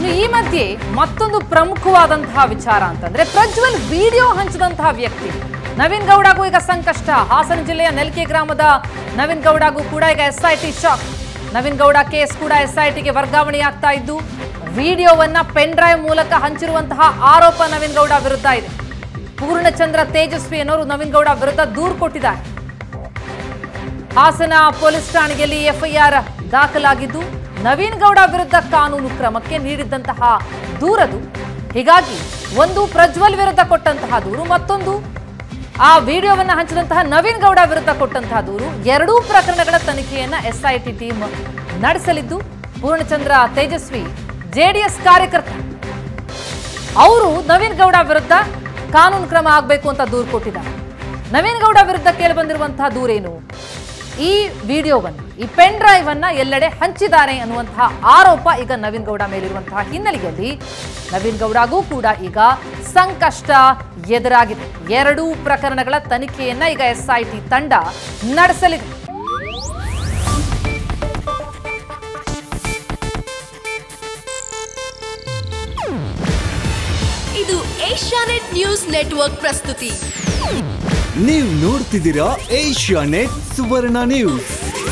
ಇನ್ನು ಈ ಮಧ್ಯೆ ಮತ್ತೊಂದು ಪ್ರಮುಖವಾದಂತಹ ವಿಚಾರ ಅಂತಂದ್ರೆ ಪ್ರಜ್ವಲ್ ವಿಡಿಯೋ ಹಂಚಿದಂತಹ ವ್ಯಕ್ತಿ ನವೀನ್ ಗೌಡಗೂ ಈಗ ಸಂಕಷ್ಟ ಹಾಸನ ಜಿಲ್ಲೆಯ ನೆಲ್ಕೆ ಗ್ರಾಮದ ನವೀನ್ ಗೌಡಗೂ ಕೂಡ ಈಗ SIT shock Naveen Gowda case ಕೂಡ ಎಸ್ಐಟಿಗೆ ವರ್ಗಾವಣೆಯಾಗ್ತಾ ಇದ್ದು ವಿಡಿಯೋವನ್ನ ಪೆನ್ ಡ್ರೈವ್ ಮೂಲಕ ಹಂಚಿರುವಂತಹ ಆರೋಪ ನವೀನ್ ಗೌಡ ವಿರುದ್ಧ ಇದೆ ಪೂರ್ಣಚಂದ್ರ ತೇಜಸ್ವಿ ಅನ್ನೋರು ನವೀನ್ ಗೌಡ ವಿರುದ್ಧ ದೂರು ಕೊಟ್ಟಿದ್ದಾರೆ ಹಾಸನ ಪೊಲೀಸ್ ಠಾಣೆಯಲ್ಲಿ ಎಫ್ಐಆರ್ ದಾಖಲಾಗಿದ್ದು ನವೀನ್ ಗೌಡ ವಿರುದ್ಧ ಕಾನೂನು ಕ್ರಮಕ್ಕೆ ನೀಡಿದ್ದಂತಹ ದೂರದು ಹೀಗಾಗಿ ಒಂದು ಪ್ರಜ್ವಲ್ ವಿರುದ್ಧ ಕೊಟ್ಟಂತಹ ದೂರು ಮತ್ತೊಂದು ಆ ವಿಡಿಯೋವನ್ನ ಹಂಚಿದಂತಹ ನವೀನ್ ಗೌಡ ವಿರುದ್ಧ ಕೊಟ್ಟಂತಹ ದೂರು ಎರಡೂ ಪ್ರಕರಣಗಳ ತನಿಖೆಯನ್ನ ಎಸ್ಐಟಿ ಟೀಮ್ ನಡೆಸಲಿದ್ದು ಪೂರ್ಣಚಂದ್ರ ತೇಜಸ್ವಿ ಜೆಡಿಎಸ್ ಕಾರ್ಯಕರ್ತ ಅವರು ನವೀನ್ ಗೌಡ ವಿರುದ್ಧ ಕಾನೂನು ಕ್ರಮ ಆಗಬೇಕು ಅಂತ ದೂರು ಕೊಟ್ಟಿದ್ದಾರೆ ನವೀನ್ ಗೌಡ ವಿರುದ್ಧ ಕೇಳಿ ಬಂದಿರುವಂತಹ ದೂರೇನು ಈ ವಿಡಿಯೋವನ್ನು ಈ ಪೆನ್ ಡ್ರೈವ್ ಅನ್ನ ಎಲ್ಲೆಡೆ ಹಂಚಿದ್ದಾರೆ ಅನ್ನುವಂತಹ ಆರೋಪ ಈಗ ನವೀನ್ ಗೌಡ ಮೇಲಿರುವಂತಹ ಹಿನ್ನೆಲೆಯಲ್ಲಿ ನವೀನ್ ಗೌಡಗೂ ಕೂಡ ಈಗ ಸಂಕಷ್ಟ ಎದುರಾಗಿದೆ ಎರಡೂ ಪ್ರಕರಣಗಳ ತನಿಖೆಯನ್ನ ಈಗ ಎಸ್ಐಟಿ ತಂಡ ನಡೆಸಲಿದೆ ಇದು ಏಷ್ಯಾನೆಟ್ ನ್ಯೂಸ್ ನೆಟ್ವರ್ಕ್ ಪ್ರಸ್ತುತಿ ನೀವು ನೋಡ್ತಿದ್ದೀರಾ ಏಷ್ಯಾ ನೆಟ್ ಸುವರ್ಣ ನ್ಯೂಸ್